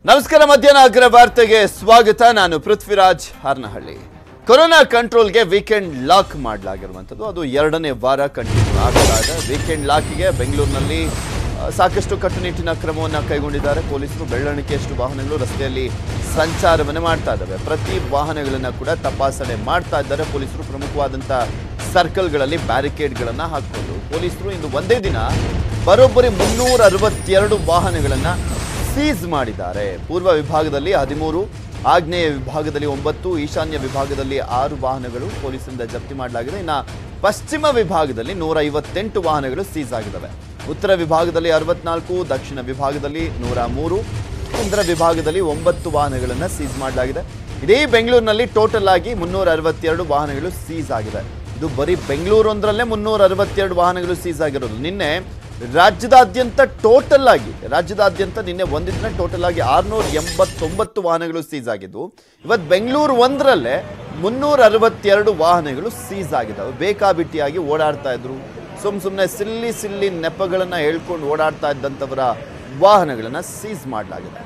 ನಮಸ್ಕಾರ ಮಧ್ಯಾಹ್ನ ಅಗ್ರ ವಾರ್ತೆಗೆ ಸ್ವಾಗತ ನಾನು ಪೃಥ್ವಿರಾಜ್ ಹಾರ್ನಹಳ್ಳಿ ಕೊರೋನಾ ಕಂಟ್ರೋಲ್ಗೆ ವೀಕೆಂಡ್ ಲಾಕ್ ಮಾಡಲಾಗಿರುವಂಥದ್ದು ಅದು ಎರಡನೇ ವಾರ ಕಂಟಿನ್ಯೂ ಆಗ್ತಾ ಇದೆ ವೀಕೆಂಡ್ ಲಾಕ್ಗೆ ಬೆಂಗಳೂರಿನಲ್ಲಿ ಆ, ಸಾಕಷ್ಟು ಕಟ್ಟುನಿಟ್ಟಿನ ಕ್ರಮವನ್ನು ಕೈಗೊಂಡಿದ್ದಾರೆ ಪೊಲೀಸರು ಬೆಳ್ಳಣಿಕೆಯಷ್ಟು ವಾಹನಗಳು ರಸ್ತೆಯಲ್ಲಿ ಸಂಚಾರವನ್ನು ಮಾಡ್ತಾ ಇದ್ದಾವೆ ಪ್ರತಿ ವಾಹನಗಳನ್ನು ಕೂಡ ತಪಾಸಣೆ ಮಾಡ್ತಾ ಇದ್ದಾರೆ ಪೊಲೀಸರು ಪ್ರಮುಖವಾದಂಥ ಸರ್ಕಲ್ಗಳಲ್ಲಿ ಬ್ಯಾರಿಕೇಡ್ಗಳನ್ನು ಹಾಕಿಕೊಂಡು ಪೊಲೀಸರು ಇಂದು ಒಂದೇ ದಿನ ಬರೋಬ್ಬರಿ ಮುನ್ನೂರ ಅರವತ್ತೆರಡು ವಾಹನಗಳನ್ನು ಸೀಸ್ ಮಾಡಿದ್ದಾರೆ ಪೂರ್ವ ವಿಭಾಗದಲ್ಲಿ ಹದಿಮೂರು ಆಗ್ನೇಯ ವಿಭಾಗದಲ್ಲಿ ಒಂಬತ್ತು ಈಶಾನ್ಯ ವಿಭಾಗದಲ್ಲಿ ಆರು ವಾಹನಗಳು ಪೊಲೀಸರಿಂದ ಜಪ್ತಿ ಮಾಡಲಾಗಿದೆ ಇನ್ನು ಪಶ್ಚಿಮ ವಿಭಾಗದಲ್ಲಿ ನೂರ ಐವತ್ತೆಂಟು ವಾಹನಗಳು ಸೀಸ್ ಆಗಿದ್ದಾವೆ ಉತ್ತರ ವಿಭಾಗದಲ್ಲಿ ಅರವತ್ನಾಲ್ಕು ದಕ್ಷಿಣ ವಿಭಾಗದಲ್ಲಿ ನೂರ ಮೂರು ಕೇಂದ್ರ ವಿಭಾಗದಲ್ಲಿ ಒಂಬತ್ತು ವಾಹನಗಳನ್ನು ಸೀಸ್ ಮಾಡಲಾಗಿದೆ ಇಡೀ ಬೆಂಗಳೂರಿನಲ್ಲಿ ಟೋಟಲ್ ಆಗಿ ಮುನ್ನೂರ ಅರವತ್ತೆರಡು ವಾಹನಗಳು ಸೀಸ್ ಆಗಿದೆ ಇದು ಬರೀ ಬೆಂಗಳೂರು ಒಂದರಲ್ಲೇ ಮುನ್ನೂರ ಅರವತ್ತೆರಡು ವಾಹನಗಳು ಸೀಸ್ ಆಗಿರೋದು ನಿನ್ನೆ ರಾಜ್ಯದಾದ್ಯಂತ ಟೋಟಲ್ ಆಗಿ ರಾಜ್ಯದಾದ್ಯಂತ ನಿನ್ನೆ ಒಂದಿನ ಟೋಟಲ್ ಆಗಿ ಆರ್ನೂರ ಎಂಬತ್ತೊಂಬತ್ತು ವಾಹನಗಳು ಸೀಸ್ ಆಗಿದ್ದು ಇವತ್ತು ಬೆಂಗಳೂರು ಒಂದರಲ್ಲೇ ಮುನ್ನೂರ ಅರವತ್ತೆರಡು ವಾಹನಗಳು ಸೀಸ್ ಆಗಿದ್ದಾವೆ ಬೇಕಾಬಿಟ್ಟಿಯಾಗಿ ಓಡಾಡ್ತಾ ಇದ್ರು ಸುಮ್ ಸುಮ್ಮನೆ ಸಿಲ್ಲಿ ಸಿಲ್ಲಿ ನೆಪಗಳನ್ನು ಹೇಳ್ಕೊಂಡು ಓಡಾಡ್ತಾ ಇದ್ದಂಥವರ ವಾಹನಗಳನ್ನು ಸೀಸ್ ಮಾಡಲಾಗಿದೆ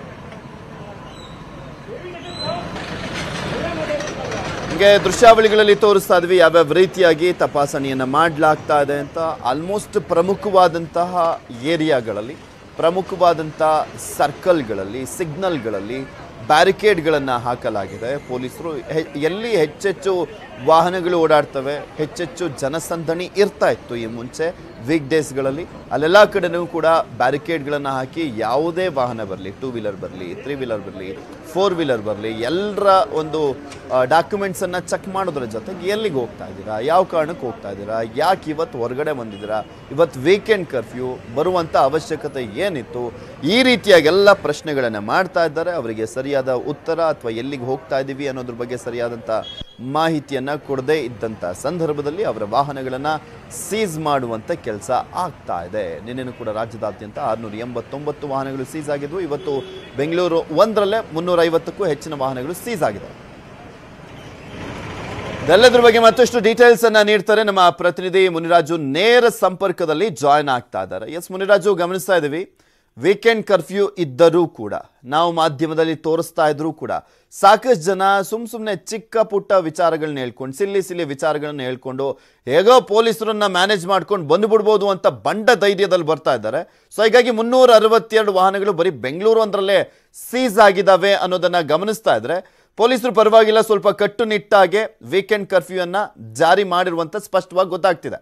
ನಿಮಗೆ ದೃಶ್ಯಾವಳಿಗಳಲ್ಲಿ ತೋರಿಸ್ತಾ ಇದ್ವಿ ಯಾವ್ಯಾವ ರೀತಿಯಾಗಿ ತಪಾಸಣೆಯನ್ನು ಮಾಡಲಾಗ್ತಾ ಇದೆ ಅಂತ ಆಲ್ಮೋಸ್ಟ್ ಪ್ರಮುಖವಾದಂತಹ ಏರಿಯಾಗಳಲ್ಲಿ ಪ್ರಮುಖವಾದಂಥ ಸರ್ಕಲ್ಗಳಲ್ಲಿ ಸಿಗ್ನಲ್ಗಳಲ್ಲಿ ಬ್ಯಾರಿಕೇಡ್ಗಳನ್ನು ಹಾಕಲಾಗಿದೆ ಪೊಲೀಸರು ಹೆ- ಎಲ್ಲಿ ಹೆಚ್ಚೆಚ್ಚು ವಾಹನಗಳು ಓಡಾಡ್ತವೆ ಹೆಚ್ಚೆಚ್ಚು ಜನಸಂದಣಿ ಇರ್ತಾ ಇತ್ತು ಈ ಮುಂಚೆ ವೀಕ್ ಡೇಸ್ಗಳಲ್ಲಿ ಅಲ್ಲೆಲ್ಲ ಕಡೆನೂ ಕೂಡ ಬ್ಯಾರಿಕೇಡ್ಗಳನ್ನು ಹಾಕಿ ಯಾವುದೇ ವಾಹನ ಬರಲಿ ಟೂ ವೀಲರ್ ಬರಲಿ ತ್ರೀ ವೀಲರ್ ಬರಲಿ ಫೋರ್ ವೀಲರ್ ಬರಲಿ ಎಲ್ಲರ ಒಂದು ಡಾಕ್ಯುಮೆಂಟ್ಸನ್ನು ಚೆಕ್ ಮಾಡೋದ್ರ ಜೊತೆಗೆ ಎಲ್ಲಿಗೆ ಹೋಗ್ತಾ ಇದ್ದೀರಾ ಯಾವ ಕಾರಣಕ್ಕೆ ಹೋಗ್ತಾ ಇದ್ದೀರಾ ಯಾಕೆ ಇವತ್ತು ಹೊರಗಡೆ ಬಂದಿದ್ದೀರಾ ಇವತ್ತು ವೀಕೆಂಡ್ ಕರ್ಫ್ಯೂ ಬರುವಂಥ ಅವಶ್ಯಕತೆ ಏನಿತ್ತು ಈ ರೀತಿಯಾಗಿ ಎಲ್ಲ ಪ್ರಶ್ನೆಗಳನ್ನು ಮಾಡ್ತಾ ಇದ್ದಾರೆ ಅವರಿಗೆ ಸರಿಯಾದ ಉತ್ತರ ಅಥವಾ ಎಲ್ಲಿಗೆ ಹೋಗ್ತಾ ಇದ್ದೀವಿ ಅನ್ನೋದ್ರ ಬಗ್ಗೆ ಸರಿಯಾದಂಥ ಮಾಹಿತಿಯನ್ನು ಕೊಡದೇ ಇದ್ದಂಥ ಸಂದರ್ಭದಲ್ಲಿ ಅವರ ವಾಹನಗಳನ್ನು ಸೀಸ್ ಮಾಡುವಂಥ ಕೆಲಸ ಆಗ್ತಾ ಇದೆ ನಿನ್ನೆನೂ ಕೂಡ ರಾಜ್ಯದಾದ್ಯಂತ ಆರುನೂರ ಎಂಬತ್ತೊಂಬತ್ತು ವಾಹನಗಳು ಸೀಸ್ ಆಗಿದ್ವು ಇವತ್ತು ಬೆಂಗಳೂರು ಒಂದರಲ್ಲೇ ಮುನ್ನೂರ ಐವತ್ತಕ್ಕೂ ಹೆಚ್ಚಿನ ವಾಹನಗಳು ಸೀಸ್ ಆಗಿದೆ ಇದೆಲ್ಲದ್ರ ಬಗ್ಗೆ ಮತ್ತಷ್ಟು ಡೀಟೇಲ್ಸ್ ಅನ್ನ ನೀಡ್ತಾರೆ ನಮ್ಮ ಪ್ರತಿನಿಧಿ ಮುನಿರಾಜು ನೇರ ಸಂಪರ್ಕದಲ್ಲಿ ಜಾಯ್ನ್ ಆಗ್ತಾ ಇದ್ದಾರೆ ಎಸ್ ಮುನಿರಾಜು ಗಮನಿಸ್ತಾ ಇದ್ದೀವಿ ವೀಕೆಂಡ್ ಕರ್ಫ್ಯೂ ಇದ್ದರೂ ಕೂಡ ನಾವು ಮಾಧ್ಯಮದಲ್ಲಿ ತೋರಿಸ್ತಾ ಇದ್ರೂ ಕೂಡ ಸಾಕಷ್ಟು ಜನ ಸುಮ್ ಸುಮ್ಮನೆ ಚಿಕ್ಕ ಪುಟ್ಟ ವಿಚಾರಗಳನ್ನ ಹೇಳ್ಕೊಂಡು ಸಿಲ್ಲಿ ಸಿಲ್ಲಿ ವಿಚಾರಗಳನ್ನ ಹೇಳ್ಕೊಂಡು ಹೇಗೋ ಪೊಲೀಸರನ್ನ ಮ್ಯಾನೇಜ್ ಮಾಡ್ಕೊಂಡು ಬಂದ್ಬಿಡ್ಬೋದು ಅಂತ ಬಂಡ ಧೈರ್ಯದಲ್ಲಿ ಬರ್ತಾ ಇದ್ದಾರೆ ಸೊ ಹೀಗಾಗಿ ಮುನ್ನೂರ ಅರವತ್ತೆರಡು ವಾಹನಗಳು ಬರೀ ಬೆಂಗಳೂರು ಒಂದರಲ್ಲೇ ಸೀಸ್ ಆಗಿದ್ದಾವೆ ಅನ್ನೋದನ್ನ ಗಮನಿಸ್ತಾ ಇದ್ರೆ ಪೊಲೀಸರು ಪರವಾಗಿಲ್ಲ ಸ್ವಲ್ಪ ಕಟ್ಟುನಿಟ್ಟಾಗೆ ವೀಕೆಂಡ್ ಕರ್ಫ್ಯೂ ಅನ್ನ ಜಾರಿ ಮಾಡಿರುವಂತ ಸ್ಪಷ್ಟವಾಗಿ ಗೊತ್ತಾಗ್ತಿದೆ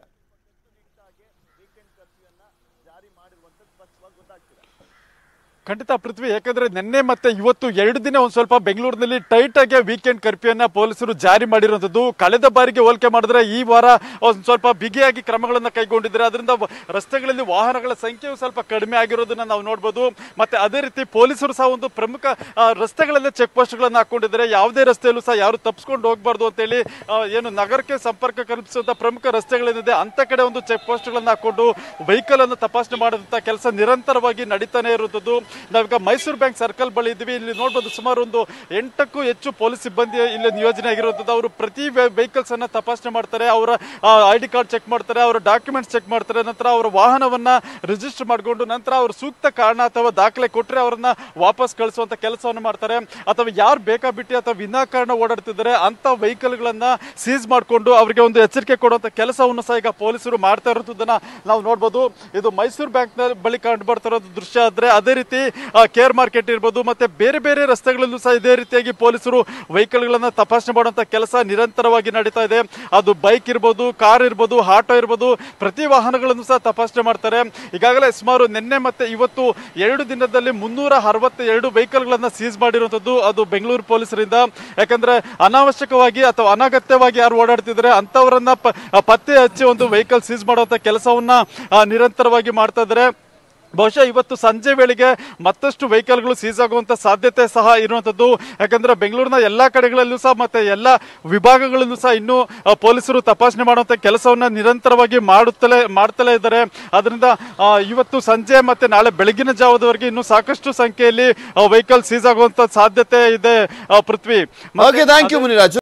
ಖಂಡಿತ ಪೃಥ್ವಿ ಯಾಕಂದ್ರೆ ನಿನ್ನೆ ಮತ್ತೆ ಇವತ್ತು ಎರಡು ದಿನ ಒಂದ್ ಸ್ವಲ್ಪ ಬೆಂಗಳೂರಿನಲ್ಲಿ ಟೈಟ್ ಆಗಿ ವೀಕೆಂಡ್ ಕರ್ಫ್ಯೂನ ಪೊಲೀಸರು ಜಾರಿ ಮಾಡಿರುವಂತದ್ದು ಕಳೆದ ಬಾರಿಗೆ ಹೋಲಿಕೆ ಮಾಡಿದ್ರೆ ಈ ವಾರ ಒಂದ್ ಸ್ವಲ್ಪ ಬಿಗಿಯಾಗಿ ಕ್ರಮಗಳನ್ನ ಕೈಗೊಂಡಿದ್ದಾರೆ ಅದರಿಂದ ವ- ರಸ್ತೆಗಳಲ್ಲಿ ವಾಹನಗಳ ಸಂಖ್ಯೆಯು ಸ್ವಲ್ಪ ಕಡಿಮೆ ಆಗಿರೋದನ್ನ ನಾವು ನೋಡ್ಬೋದು ಮತ್ತೆ ಅದೇ ರೀತಿ ಪೊಲೀಸರು ಸಹ ಒಂದು ಪ್ರಮುಖ ಆ, ರಸ್ತೆಗಳಲ್ಲಿ ಚೆಕ್ ಪೋಸ್ಟ್ಗಳನ್ನ ಹಾಕೊಂಡಿದ್ದಾರೆ ಯಾವುದೇ ರಸ್ತೆಯಲ್ಲೂ ಸಹ ಯಾರು ತಪ್ಪಿಸ್ಕೊಂಡು ಹೋಗ್ಬಾರ್ದು ಅಂತೇಳಿ ಆ, ಏನು ನಗರಕ್ಕೆ ಸಂಪರ್ಕ ಕಲ್ಪಿಸುವಂತ ಪ್ರಮುಖ ರಸ್ತೆಗಳೇನಿದೆ ಅಂತ ಕಡೆ ಒಂದು ಚೆಕ್ ಪೋಸ್ಟ್ಗಳನ್ನ ಹಾಕೊಂಡು ವೆಹಿಕಲ್ ಅನ್ನು ತಪಾಸಣೆ ಮಾಡುವಂತ ಕೆಲಸ ನಿರಂತರವಾಗಿ ನಡೀತಾನೆ ಇರುತ್ತದೆ ನಾವೀಗ ಮೈಸೂರು ಬ್ಯಾಂಕ್ ಸರ್ಕಲ್ ಬಳಿ ಇದ್ದೀವಿ ಇಲ್ಲಿ ನೋಡ್ಬೋದು ಸುಮಾರು ಒಂದು ಎಂಟಕ್ಕೂ ಹೆಚ್ಚು ಪೊಲೀಸ್ ಸಿಬ್ಬಂದಿ ಇಲ್ಲಿ ನಿಯೋಜನೆ ಆಗಿರುವಂಥದ್ದು ಅವರು ಪ್ರತಿ ವೆಹಿಕಲ್ಸ್ ಅನ್ನ ತಪಾಸಣೆ ಮಾಡ್ತಾರೆ ಅವರ ಐ ಡಿ ಕಾರ್ಡ್ ಚೆಕ್ ಮಾಡ್ತಾರೆ ಅವರ ಡಾಕ್ಯುಮೆಂಟ್ಸ್ ಚೆಕ್ ಮಾಡ್ತಾರೆ ನಂತರ ಅವರ ವಾಹನವನ್ನ ರಿಜಿಸ್ಟರ್ ಮಾಡಿಕೊಂಡು ನಂತರ ಅವರು ಸೂಕ್ತ ಕಾರಣ ಅಥವಾ ದಾಖಲೆ ಕೊಟ್ಟರೆ ಅವರನ್ನ ವಾಪಸ್ ಕಳಿಸುವಂತ ಕೆಲಸವನ್ನು ಮಾಡ್ತಾರೆ ಅಥವಾ ಯಾರು ಬೇಕಾಬಿಟ್ಟಿ ಅಥವಾ ವಿನಾಕಾರಣ ಓಡಾಡ್ತಿದ್ದಾರೆ ಅಂತ ವೆಹಿಕಲ್ಗಳನ್ನ ಸೀಸ್ ಮಾಡಿಕೊಂಡು ಅವರಿಗೆ ಒಂದು ಎಚ್ಚರಿಕೆ ಕೊಡುವಂತ ಕೆಲಸವನ್ನು ಸಹ ಈಗ ಪೊಲೀಸರು ಮಾಡ್ತಾ ಇರೋದನ್ನ ನಾವು ನೋಡ್ಬೋದು ಇದು ಮೈಸೂರು ಬ್ಯಾಂಕ್ ಬಳಿ ಕಂಡು ಬರ್ತಾ ಇರೋದು ದೃಶ್ಯ ಆದ್ರೆ ಅದೇ ರೀತಿ ಕೇರ್ ಮಾರ್ಕೆಟ್ ಇರ್ಬೋದು ಮತ್ತೆ ಬೇರೆ ಬೇರೆ ರಸ್ತೆಗಳಲ್ಲೂ ಸಹ ಇದೇ ರೀತಿಯಾಗಿ ಪೊಲೀಸರು ವೆಹಿಕಲ್ಗಳನ್ನ ತಪಾಸಣೆ ಮಾಡುವಂತ ಕೆಲಸ ನಿರಂತರವಾಗಿ ನಡೀತಾ ಇದೆ ಅದು ಬೈಕ್ ಇರ್ಬೋದು ಕಾರ್ ಇರ್ಬೋದು ಆಟೋ ಇರ್ಬೋದು ಪ್ರತಿ ವಾಹನಗಳನ್ನು ಸಹ ತಪಾಸಣೆ ಮಾಡ್ತಾರೆ ಈಗಾಗಲೇ ಸುಮಾರು ನಿನ್ನೆ ಮತ್ತೆ ಇವತ್ತು ಎರಡು ದಿನದಲ್ಲಿ ಮುನ್ನೂರ ಅರವತ್ತೆರಡು ವೆಹಿಕಲ್ಗಳನ್ನ ಸೀಸ್ ಮಾಡಿರುವಂತದ್ದು ಅದು ಬೆಂಗಳೂರು ಪೊಲೀಸರಿಂದ ಯಾಕಂದ್ರೆ ಅನಾವಶ್ಯಕವಾಗಿ ಅಥವಾ ಅನಗತ್ಯವಾಗಿ ಯಾರು ಓಡಾಡ್ತಿದ್ದಾರೆ ಅಂತವರನ್ನ ಪ- ಪತ್ತೆ ಹಚ್ಚಿ ಒಂದು ವೆಹಿಕಲ್ ಸೀಸ್ ಮಾಡುವಂತ ಕೆಲಸವನ್ನ ಆ, ನಿರಂತರವಾಗಿ ಮಾಡ್ತಾ ಇದ್ದಾರೆ ಬಹುಶಃ ಇವತ್ತು ಸಂಜೆ ವೇಳೆಗೆ ಮತ್ತಷ್ಟು ವೆಹಿಕಲ್ಗಳು ಸೀಸ್ ಆಗುವಂತ ಸಾಧ್ಯತೆ ಸಹ ಇರುವಂತದ್ದು ಯಾಕಂದ್ರೆ ಬೆಂಗಳೂರಿನ ಎಲ್ಲಾ ಕಡೆಗಳಲ್ಲೂ ಸಹ ಮತ್ತೆ ಎಲ್ಲ ವಿಭಾಗಗಳಲ್ಲೂ ಸಹ ಇನ್ನೂ ಆ, ಪೊಲೀಸರು ತಪಾಸಣೆ ಮಾಡುವಂತ ಕೆಲಸವನ್ನ ನಿರಂತರವಾಗಿ ಮಾಡುತ್ತಲೇ ಮಾಡ್ತಲೇ ಇದ್ದಾರೆ ಅದರಿಂದ ಆ, ಇವತ್ತು ಸಂಜೆ ಮತ್ತೆ ನಾಳೆ ಬೆಳಗಿನ ಜಾವದವರೆಗೆ ಇನ್ನೂ ಸಾಕಷ್ಟು ಸಂಖ್ಯೆಯಲ್ಲಿ ವೆಹಿಕಲ್ ಸೀಸ್ ಆಗುವಂತ ಸಾಧ್ಯತೆ ಇದೆ ಆ, Prithvi okay thank you Muniraju